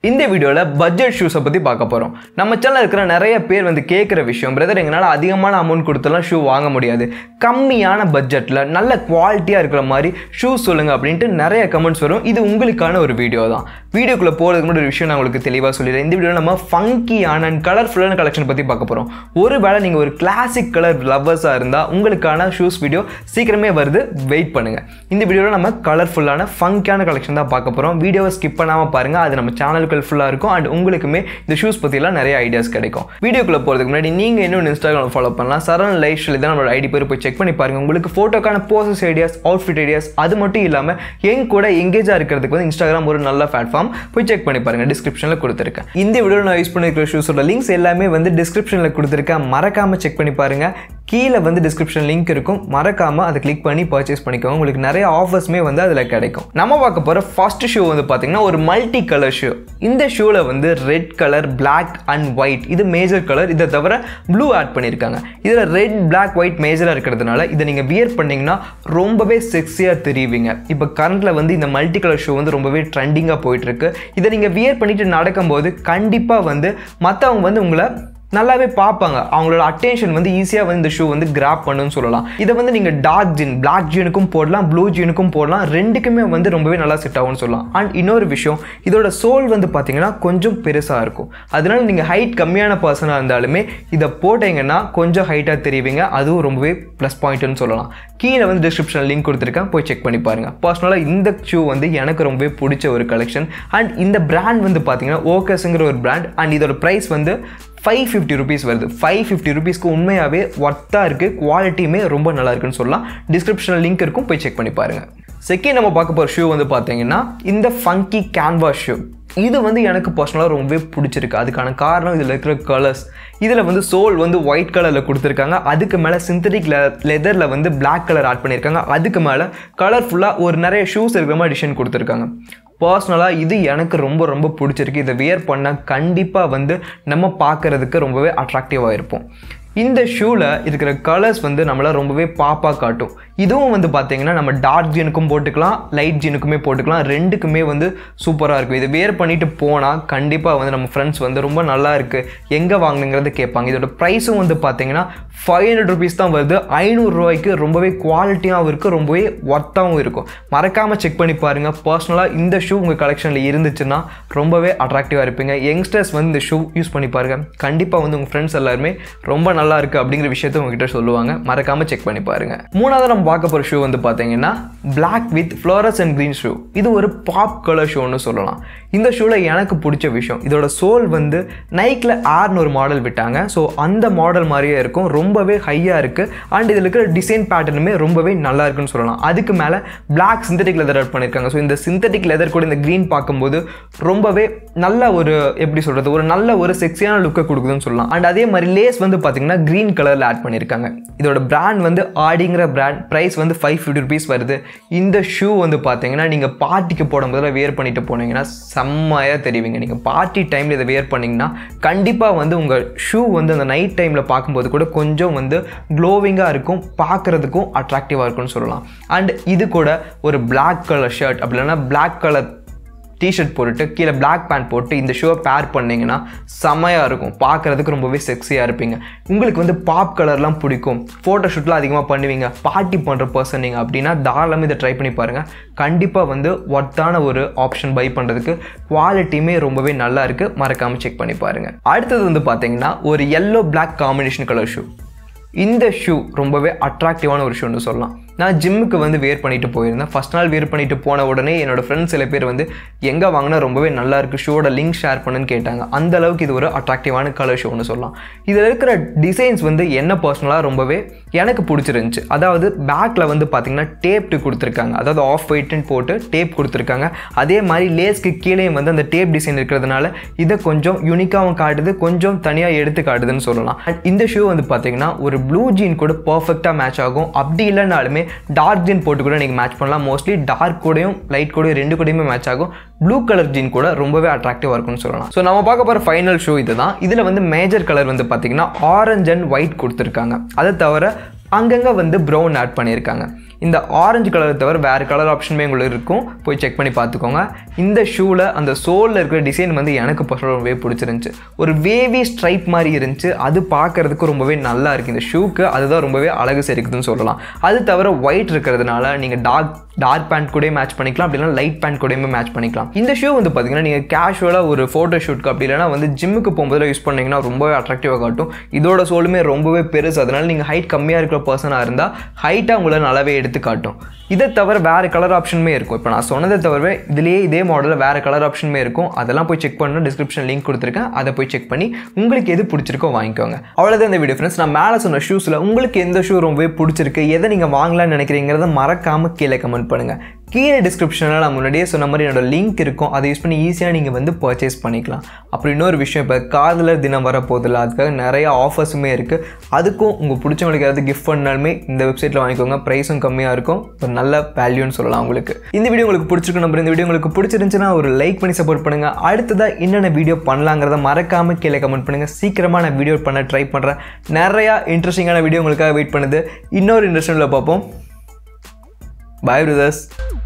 இந்த வீடியோவில் பட்ஜெட் ஷூஸை பற்றி பார்க்க போகிறோம் நம்ம சேனல் இருக்கிற நிறைய பேர் வந்து கேட்குற விஷயம் பிரதர் எங்களால் அதிகமான அமௌண்ட் கொடுத்தெல்லாம் ஷூ வாங்க முடியாது கம்மியான பட்ஜெட்டில் நல்ல குவாலிட்டியாக இருக்கிற மாதிரி ஷூஸ் சொல்லுங்கள் அப்படின்ட்டு நிறைய கமெண்ட்ஸ் வரும் இது உங்களுக்கான ஒரு வீடியோ தான் வீடியோக்குள்ளே போகிறதுக்கு முன்னாடி ஒரு விஷயம் நான் உங்களுக்கு தெளிவாக சொல்லிடுறேன் இந்த வீடியோவில் நம்ம ஃபங்கியான அண்ட் கலர்ஃபுல்லான கலெக்ஷன் பற்றி பார்க்க போகிறோம் ஒருவேளை நீங்கள் ஒரு கிளாசிக் கலர் லவ்வர்ஸாக இருந்தால் உங்களுக்கான ஷூஸ் வீடியோ சீக்கிரமே வருது வெயிட் பண்ணுங்கள் இந்த வீடியோவில் நம்ம கலர்ஃபுல்லான ஃபங்கியான கலெக்ஷன் தான் பார்க்க போகிறோம் வீடியோவை ஸ்கிப் பண்ணாமல் பாருங்கள் அது நம்ம சேனலுக்கு ஹெல்ப்ஃபுல்லாக இருக்கும் அண்ட் உங்களுக்குமே இந்த ஷூஸ் பற்றிலாம் நிறைய ஐடியாஸ் கிடைக்கும் வீடியோக்குள்ளே போகிறதுக்கு முன்னாடி நீங்கள் இன்னும் இன்ஸ்டாகிராம் ஃபாலோ பண்ணலாம் சரண் லைஃப் ஸ்டைல் தான் நம்மளோட ஐடி பேர் போய் செக் பண்ணி பாருங்க உங்களுக்கு ஃபோட்டோக்கான போசஸ் ஐடியாஸ் அவுட்ஃபிட் ஐடியாஸ் அது மட்டும் இல்லாமல் எங்க கூட எங்கேஜாக இருக்கிறதுக்கு வந்து இன்ஸ்டாகிராம் ஒரு நல்ல பிளாட்ஃபார்ம் போய் செக் பண்ணி பாருங்க டிஸ்கிரிப்ஷனில் கொடுத்துருக்கேன் இந்த வீடியோவில் நான் யூஸ் பண்ணிருக்கிற ஷூஸோட லிங்க்ஸ் எல்லாமே வந்து டிஸ்கிரிப்ஷனில் கொடுத்துருக்கேன் மறக்காமல் செக் பண்ணி பாருங்க கீழே வந்து டிஸ்கிரிப்ஷன் லிங்க் இருக்கும் மறக்காமல் அதை கிளிக் பண்ணி பர்ச்சேஸ் பண்ணிக்கோங்க உங்களுக்கு நிறைய ஆஃபர்ஸுமே வந்து அதில் கிடைக்கும் நம்ம பார்க்க போகிற ஃபர்ஸ்ட் ஷூ வந்து பார்த்தீங்கன்னா ஒரு மல்டி கலர் ஷூ இந்த ஷூவில் வந்து red colour black and white இது மேஜர் கலர் இதை தவிர ப்ளூ ஆட் பண்ணியிருக்காங்க இதில் ரெட் பிளாக் ஒயிட் மேஜராக இருக்கிறதுனால இதை நீங்கள் வியர் பண்ணிங்கன்னா ரொம்பவே செக்ஸியாக தெரிவிங்க இப்போ கரண்ட்டில் வந்து இந்த மல்டி கலர் ஷூ வந்து ரொம்பவே ட்ரெண்டிங்காக போயிட்டுருக்கு இதை நீங்கள் வியர் பண்ணிட்டு நடக்கும்போது கண்டிப்பாக வந்து மற்றவங்க வந்து உங்களை நல்லாவே பார்ப்பாங்க அவங்களோட அட்டென்ஷன் வந்து ஈஸியாக வந்து இந்த ஷூ வந்து கிராப் பண்ணுன்னு சொல்லலாம் இதை வந்து நீங்கள் டார்க் ஜீன் பிளாக் ஜீனுக்கும் போடலாம் ப்ளூ ஜீனுக்கும் போடலாம் ரெண்டுக்குமே வந்து ரொம்பவே நல்லா செட் ஆகும்னு சொல்லலாம் அண்ட் இன்னொரு விஷயம் இதோட சோல் வந்து பார்த்தீங்கன்னா கொஞ்சம் பெருசாக இருக்கும் அதனால நீங்கள் ஹைட் கம்மியான பர்சனாக இருந்தாலுமே இதை போட்டீங்கன்னா கொஞ்சம் ஹைட்டாக தெரிவிங்க அதுவும் ரொம்பவே ப்ளஸ் பாயிண்ட்னு சொல்லலாம் கீழே வந்து டிஸ்கிரிப்ஷன் லிங்க் கொடுத்துருக்கேன் போய் செக் பண்ணி பாருங்கள் பர்சனலாக இந்த ஷூ வந்து எனக்கு ரொம்பவே பிடிச்ச ஒரு கலெக்ஷன் அண்ட் இந்த பிராண்ட் வந்து பார்த்தீங்கன்னா ஓகஸ்ங்கிற ஒரு பிராண்ட் அண்ட் இதோட ப்ரைஸ் வந்து ஃபைவ் ஃபிஃப்டி ருபீஸ் வருது ஃபைவ் ஃபிஃப்டி ருபீஸ்க்கு உண்மையாகவே ஒர்த்தாக இருக்குது குவாலிட்டியுமே ரொம்ப நல்லா இருக்குன்னு சொல்லலாம் டிஸ்கிரிப்ஷனில் லிங்க் இருக்கும் போய் செக் பண்ணி பாருங்கள் செகண்ட் நம்ம பார்க்க போகிற ஷூ வந்து பார்த்தீங்கன்னா இந்த ஃபங்கி கேன்வாஸ் ஷூ இது வந்து எனக்கு பர்சனலாக ரொம்பவே பிடிச்சிருக்கு அதுக்கான காரணம் இதில் இருக்கிற கலர்ஸ் இதில் வந்து சோல் வந்து ஒயிட் கலரில் கொடுத்துருக்காங்க அதுக்கு மேலே சிந்தட்டிக் லெதரில் வந்து பிளாக் கலர் ஆட் பண்ணியிருக்காங்க அதுக்கு மேலே கலர்ஃபுல்லாக ஒரு நிறைய ஷூஸ் இருக்கிற மாதிரி டிசைன் கொடுத்துருக்காங்க பர்சனலாக இது எனக்கு ரொம்ப ரொம்ப பிடிச்சிருக்கு இதை வியர் பண்ணால் கண்டிப்பாக வந்து நம்ம பார்க்குறதுக்கு ரொம்பவே அட்ராக்டிவாக இருப்போம் இந்த ஷூவில் இருக்கிற கலர்ஸ் வந்து நம்மளை ரொம்பவே பாப்பாக காட்டும் இதுவும் வந்து பார்த்தீங்கன்னா நம்ம டார்க் ஜீனுக்கும் போட்டுக்கலாம் லைட் ஜீனுக்குமே போட்டுக்கலாம் ரெண்டுக்குமே வந்து சூப்பராக இருக்கும் இதை வேர் பண்ணிட்டு போனால் கண்டிப்பாக வந்து நம்ம ஃப்ரெண்ட்ஸ் வந்து ரொம்ப நல்லா இருக்குது எங்கே வாங்கினுங்கிறது கேட்பாங்க இதோட ப்ரைஸும் வந்து பார்த்தீங்கன்னா ஃபைவ் ஹண்ட்ரட் ருபீஸ் தான் வருது ஐநூறுரூவாய்க்கு ரொம்பவே குவாலிட்டியாகவும் இருக்குது ரொம்பவே ஒர்த்தாகவும் இருக்கும் மறக்காமல் செக் பண்ணி பாருங்கள் பர்சனலாக இந்த ஷூ உங்கள் கலெக்ஷனில் இருந்துச்சுன்னா ரொம்பவே அட்ராக்டிவாக இருப்பீங்க யங்ஸ்டர்ஸ் வந்து இந்த ஷூ யூஸ் பண்ணி பாருங்கள் கண்டிப்பாக வந்து உங்கள் ஃப்ரெண்ட்ஸ் எல்லாருமே ரொம்ப நல்லா இருக்குது அப்படிங்கிற விஷயத்த உங்ககிட்ட சொல்லுவாங்க மறக்காமல் செக் பண்ணி பாருங்கள் மூணாவது நம்ம பார்க்க போகிற ஷூ வந்து பார்த்தீங்கன்னா black with florals and green shoe இது ஒரு பாப் கலர் ஷூன்னு சொல்லலாம் இந்த ஷூவில் எனக்கு பிடிச்ச விஷயம் இதோட சோல் வந்து நைக்கில் ஆர்னு ஒரு மாடல் விட்டாங்க ஸோ அந்த மாடல் மாதிரியே இருக்கும் ரொம்பவே ஹையாக இருக்குது அண்ட் இதில் இருக்கிற டிசைன் பேட்டர்னுமே ரொம்பவே நல்லா இருக்குன்னு சொல்லலாம் அதுக்கு மேலே பிளாக் சிந்தட்டிக் லெதர் ஆட் பண்ணியிருக்காங்க ஸோ இந்த சிந்தட்டிக் லெதர் கூட இந்த க்ரீன் பார்க்கும்போது ரொம்பவே நல்ல ஒரு எப்படி சொல்கிறது ஒரு நல்ல ஒரு செக்ஸியான லுக்கை கொடுக்குதுன்னு சொல்லலாம் அண்ட் அதே மாதிரி லேஸ் வந்து பார்த்தீங்கன்னா க்ரீன் கலரில் ஆட் பண்ணியிருக்காங்க இதோட பிராண்ட் வந்து ஆடிங்கிற பிராண்ட் ப்ரைஸ் வந்து ஃபைவ் ஃபிஃப்டி ருபீஸ் வருது இந்த ஷூ வந்து பார்த்தீங்கன்னா நீங்கள் பார்ட்டிக்கு போடும்போது வியர் பண்ணிட்டு போனீங்கன்னா செம்மையாக தெரிவிங்க நீங்கள் பார்ட்டி டைமில் இதை வியர் பண்ணிங்கன்னா கண்டிப்பாக வந்து உங்கள் ஷூ வந்து அந்த நைட் டைமில் பார்க்கும்போது கூட கொஞ்சம் வந்து க்ளோவிங்காக இருக்கும் பார்க்குறதுக்கும் அட்ராக்டிவாக இருக்கும்னு சொல்லலாம் அண்ட் இது கூட ஒரு பிளாக் கலர் ஷர்ட் அப்படி இல்லைன்னா பிளாக் கலர் டிஷர்ட் போட்டுட்டு கீழே பிளாக் பேண்ட் போட்டு இந்த ஷூவை பேர் பண்ணிங்கன்னா செமையாக இருக்கும் பார்க்குறதுக்கு ரொம்பவே செக்ஸியாக இருப்பீங்க உங்களுக்கு வந்து பாப் கலர்லாம் பிடிக்கும் ஃபோட்டோ ஷூட்லாம் அதிகமாக பண்ணுவீங்க பார்ட்டி பண்ணுற பர்சன் நீங்கள் அப்படின்னா தாராளமாக இதை ட்ரை பண்ணி பாருங்கள் கண்டிப்பாக வந்து ஒர்த்தான ஒரு ஆப்ஷன் பை பண்ணுறதுக்கு குவாலிட்டியுமே ரொம்பவே நல்லா இருக்குது மறக்காமல் செக் பண்ணி பாருங்கள் அடுத்தது வந்து பார்த்தீங்கன்னா ஒரு yellow black combination colour shoe இந்த ஷூ ரொம்பவே அட்ராக்டிவான ஒரு ஷூன்னு சொல்லலாம் நான் ஜிம்முக்கு வந்து வேர் பண்ணிட்டு போயிருந்தேன் ஃபஸ்ட் நாள் வேர் பண்ணிட்டு போன உடனே என்னோட ஃப்ரெண்ட்ஸ் சில பேர் வந்து எங்கே வாங்கினா ரொம்பவே நல்லா இருக்குது ஷூவோட லிங்க் ஷேர் பண்ணுன்னு கேட்டாங்க அந்த அளவுக்கு இது ஒரு அட்ராக்டிவான கலர் ஷூன்னு சொல்லலாம் இதில் இருக்கிற டிசைன்ஸ் வந்து என்ன பர்சனலாக ரொம்பவே எனக்கு பிடிச்சிருந்துச்சு அதாவது பேக்கில் வந்து பார்த்திங்கன்னா டேப்டு கொடுத்துருக்காங்க அதாவது ஆஃப் ஒயிட்னு போட்டு டேப் கொடுத்துருக்காங்க அதே மாதிரி லேஸ்க்கு கீழே வந்து அந்த டேப் டிசைன் இருக்கிறதுனால இதை கொஞ்சம் யூனிக்காகவும் காட்டுது கொஞ்சம் தனியாக எடுத்து காட்டுதுன்னு சொல்லலாம் அண்ட் இந்த ஷூ வந்து பார்த்தீங்கன்னா ஒரு ப்ளூ ஜீன் கூட பர்ஃபெக்டாக மேட்ச் ஆகும் அப்படி இல்லைனாலுமே டார்க் ஜீன் போட்டு கூட நீங்கள் மேட்ச் பண்ணலாம் மோஸ்ட்லி டார்க் கூடயும் லைட் கூடயும் ரெண்டு கூடயுமே மேட்ச் ஆகும் ப்ளூ கலர் ஜீன் கூட ரொம்பவே அட்ராக்டிவாக இருக்கும்னு சொல்லலாம் ஸோ நம்ம பார்க்க போகிற ஃபைனல் ஷூ இதுதான் இதில் வந்து மேஜர் கலர் வந்து பார்த்தீங்கன்னா ஆரஞ்ச் அண்ட் ஒயிட் கொடுத்துருக்காங்க அதை தவிர அங்கங்கே வந்து ப்ரௌன் ஆட் பண்ணியிருக்காங்க இந்த ஆரஞ்சு கலரை தவிர வேறு கலர் ஆப்ஷனுமே உங்களுக்கு இருக்கும் போய் செக் பண்ணி பார்த்துக்கோங்க இந்த ஷூவில் அந்த சோலில் இருக்கிற டிசைன் வந்து எனக்கு பர்சனல் ரொம்பவே பிடிச்சிருந்துச்சு ஒரு வேவி ஸ்ட்ரைப் மாதிரி இருந்துச்சு அது பார்க்கறதுக்கு ரொம்பவே நல்லா இருக்குது இந்த ஷூக்கு அதுதான் ரொம்பவே அழகு சேர்க்குதுன்னு சொல்லலாம் அது தவிர ஒயிட் இருக்கிறதுனால நீங்கள் டார்க் டார்க் பேண்ட் கூட மேட்ச் பண்ணிக்கலாம் அப்படின்னா லைட் பேண்ட் கூடயுமே மேட்ச் பண்ணிக்கலாம் இந்த ஷூ வந்து பார்த்தீங்கன்னா நீங்கள் கேஷுவலாக ஒரு ஃபோட்டோ ஷூட்க்கு அப்படி இல்லைனா வந்து ஜிம்முக்கு போகும்போது யூஸ் பண்ணீங்கன்னா ரொம்பவே அட்ராக்டிவாக காட்டும் இதோட சோலுமே ரொம்பவே பெருசு அதனால் நீங்கள் ஹைட் கம்மியாக இருக்கிற பர்சனாக இருந்தால் ஹைட்டாக உங்களை நல்லாவே எடுத்து காட்டும் இதை தவிர வேறு கலர் ஆப்ஷனுமே இருக்கும் இப்போ நான் சொன்னதை தவிர இதுலேயே இதே மாடலில் வேறு கலர் ஆப்ஷனுமே இருக்கும் அதெல்லாம் போய் செக் பண்ணணும் டிஸ்கிரிப்ஷன் லிங்க் கொடுத்துருக்கேன் அதை போய் செக் பண்ணி உங்களுக்கு எது பிடிச்சிருக்கோ வாங்கிக்கோங்க அவ்வளோதான் இந்த வீடியோ ஃப்ரெண்ட்ஸ் நான் மேலே சொன்ன ஷூஸில் உங்களுக்கு எந்த ஷூ ரொம்பவே பிடிச்சிருக்கு எதை நீங்கள் வாங்கலாம்னு நினைக்கிறீங்கிறத மறக்காமல் கீழே கமெண்ட் பண்ணுங்கள் கீழே டிஸ்கிரிப்ஷனில் நான் முன்னாடியே சொன்ன மாதிரி என்னோட லிங்க் இருக்கும் அதை யூஸ் பண்ணி ஈஸியாக நீங்கள் வந்து பர்ச்சேஸ் பண்ணிக்கலாம் அப்புறம் இன்னொரு விஷயம் இப்போ காதலர் தினம் வர போதில்ல அதுக்காக நிறைய ஆஃபர்ஸுமே இருக்குது அதுக்கும் உங்கள் பிடிச்சவங்களுக்கு ஏதாவது கிஃப்ட் பண்ணாலுமே இந்த வெப்சைட்டில் வாங்கிக்கோங்க ப்ரைஸும் கம்மியாக இருக்கும் ஒரு நல்ல வேல்யூன்னு சொல்லலாம் உங்களுக்கு இந்த வீடியோ உங்களுக்கு பிடிச்சிருக்கு நம்பர் இந்த வீடியோ உங்களுக்கு பிடிச்சிருந்துச்சுன்னா ஒரு லைக் பண்ணி சப்போர்ட் பண்ணுங்கள் அடுத்ததாக என்னென்ன வீடியோ பண்ணலாங்கிறத மறக்காமல் கீழே கமெண்ட் பண்ணுங்கள் சீக்கிரமாக நான் வீடியோ பண்ண ட்ரை பண்ணுறேன் நிறையா இன்ட்ரெஸ்டிங்கான வீடியோ உங்களுக்காக வெயிட் பண்ணுது இன்னொரு இன்ட்ரெஸ்டிங்கில் பார்ப்போம் பாய் பிரதர்ஸ்